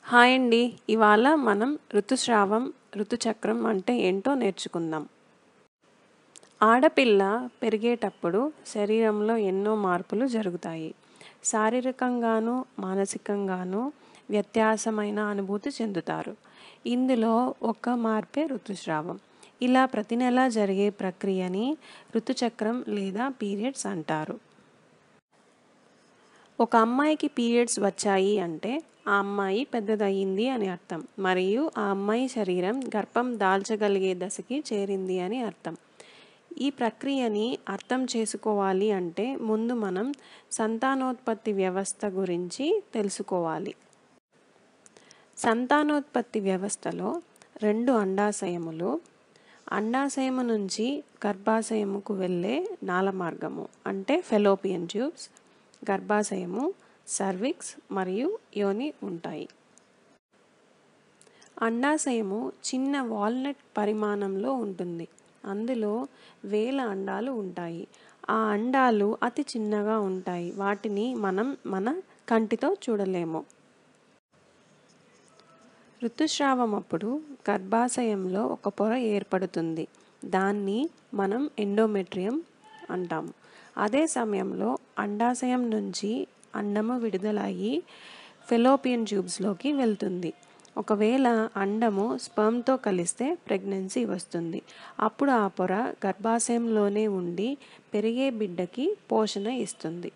hi అండి ఇవాళ మనం ఋతుస్రావం ఋతుచక్రం అంటే ఏంటో నేర్చుకుందాం ఆడపిల్ల పెరిగేటప్పుడు శరీరంలో ఎన్నో మార్పులు జరుగుతాయి శారీరకంగాను మానసికంగాను వ్యత్యాసమైన అనుభూతి చెందుతారు ఇందులో ఒక మార్పే ఋతుస్రావం ఇలా ప్రతి నెల జరిగే ప్రక్రియని ఋతుచక్రం లేదా పీరియడ్స్ అంటారు ఒక అమ్మాయికి పీరియడ్స్ వచ్చాయి అంటే ఆ అమ్మాయి పెద్దదయ్యింది అని అర్థం మరియు ఆ అమ్మాయి శరీరం గర్భం దాల్చగలిగే దశకి చేరింది అని అర్థం ఈ ప్రక్రియని అర్థం చేసుకోవాలి అంటే ముందు మనం సంతానోత్పత్తి వ్యవస్థ గురించి తెలుసుకోవాలి సంతానోత్పత్తి వ్యవస్థలో రెండు అండాశయములు అండాశయము నుంచి గర్భాశయముకు వెళ్ళే నాళమార్గము అంటే ఫెలోపియన్ ట్యూబ్స్ గర్భాశయము సర్విక్స్ మరియు యోని ఉంటాయి అండాశయము చిన్న వాల్నట్ పరిమాణంలో ఉంటుంది అందులో వేల అండాలు ఉంటాయి ఆ అండాలు అతి చిన్నగా ఉంటాయి వాటిని మనం మన కంటితో చూడలేము ఋతుస్రావం అప్పుడు గర్భాశయంలో ఒక పొర ఏర్పడుతుంది దాన్ని మనం ఎండోమెట్రియం అంటాము అదే సమయంలో అండాశయం నుంచి అండము విడుదలయ్యి ఫెలోపియన్ ట్యూబ్స్లోకి వెళ్తుంది ఒకవేళ అండము స్పర్మ్తో కలిస్తే ప్రెగ్నెన్సీ వస్తుంది అప్పుడు ఆ పొర గర్భాశయంలోనే ఉండి పెరిగే బిడ్డకి పోషణ ఇస్తుంది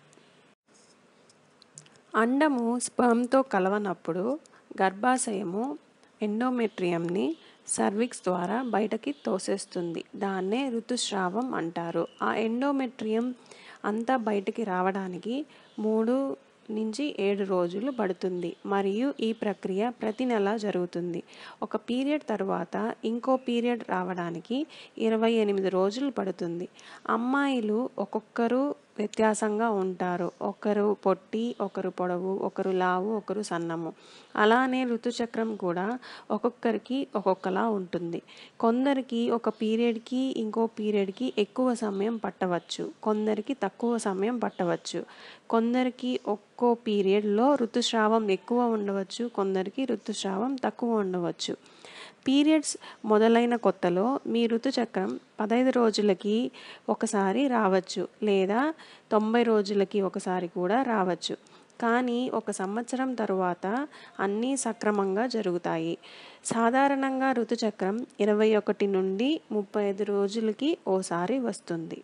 అండము స్పర్మ్తో కలవనప్పుడు గర్భాశయము ఎండోమెట్రియంని సర్విక్స్ ద్వారా బయటకి తోసేస్తుంది దాన్నే ఋతుస్రావం అంటారు ఆ ఎండోమెట్రియం అంతా బయటికి రావడానికి మూడు నుంచి ఏడు రోజులు పడుతుంది మరియు ఈ ప్రక్రియ ప్రతి నెల జరుగుతుంది ఒక పీరియడ్ తర్వాత ఇంకో పీరియడ్ రావడానికి ఇరవై ఎనిమిది రోజులు పడుతుంది అమ్మాయిలు ఒక్కొక్కరు వ్యత్యాసంగా ఉంటారు ఒకరు పొట్టి ఒకరు పొడవు ఒకరు లావు ఒకరు సన్నము అలానే ఋతుచక్రం కూడా ఒక్కొక్కరికి ఒక్కొక్కలా ఉంటుంది కొందరికి ఒక పీరియడ్కి ఇంకో పీరియడ్కి ఎక్కువ సమయం పట్టవచ్చు కొందరికి తక్కువ సమయం పట్టవచ్చు కొందరికి ఒక్కో పీరియడ్లో ఋతుస్రావం ఎక్కువ ఉండవచ్చు కొందరికి ఋతుస్రావం తక్కువ ఉండవచ్చు పీరియడ్స్ మొదలైన కొత్తలో మీ ఋతుచక్రం పదహైదు రోజులకి ఒకసారి రావచ్చు లేదా తొంభై రోజులకి ఒకసారి కూడా రావచ్చు కానీ ఒక సంవత్సరం తరువాత అన్నీ సక్రమంగా జరుగుతాయి సాధారణంగా ఋతుచక్రం ఇరవై ఒకటి నుండి ముప్పై ఐదు రోజులకి ఓసారి వస్తుంది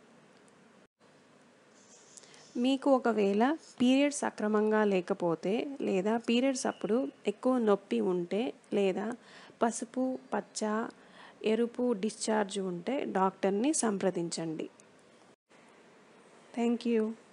మీకు ఒకవేళ పీరియడ్స్ సక్రమంగా లేకపోతే లేదా పీరియడ్స్ అప్పుడు ఎక్కువ నొప్పి ఉంటే లేదా పసుపు పచ్చ ఎరుపు డిశ్చార్జ్ ఉంటే డాక్టర్ని సంప్రదించండి థ్యాంక్ యూ